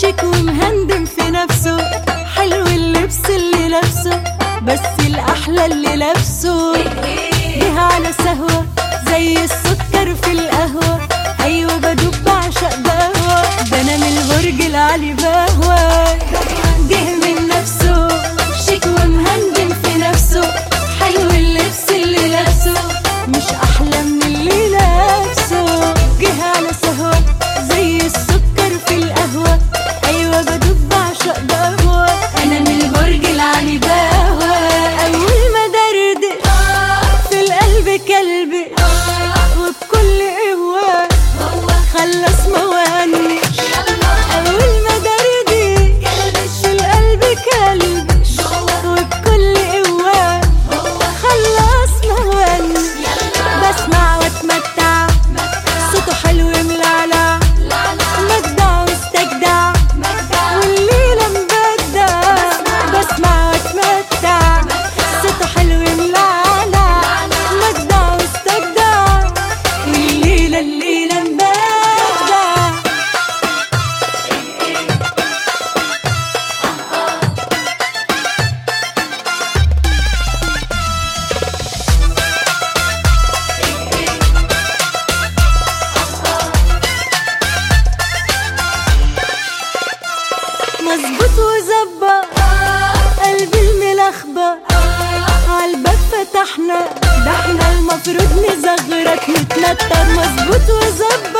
شيك ومهندم في نفسه حلو اللبس اللي لابسه بس الأحلى اللي لابسه جه على سهوة زي السكر في القهوة أيوة بدوب بعشق بهوى ده أنا من البرج العالي بهوى جه من نفسه شيك ومهندم في نفسه حلو اللبس اللي لابسه مش أحلى من اللي لابسه جه على سهوة زي السكر في القهوة أيوة بدوب بعشق بهوى أنا من البرج العالي بهوى أول ما دردق في القلب كلبي وبكل قوة خلص مواني أول ما دردق في القلب كلبي وبكل قوة خلص مواني بسمع واتمتع صوته حلو ملعلع مجدع واستجدع والليلة مبدع بسمع واتمتع صوته حلو ملعلع مجدع واستجدع والليلة الليلة مبدع مظبوط وظبط قلبي الملخبط عالباب فتحنا ده احنا المفروض نزغرط نتنطر مظبوط وظبط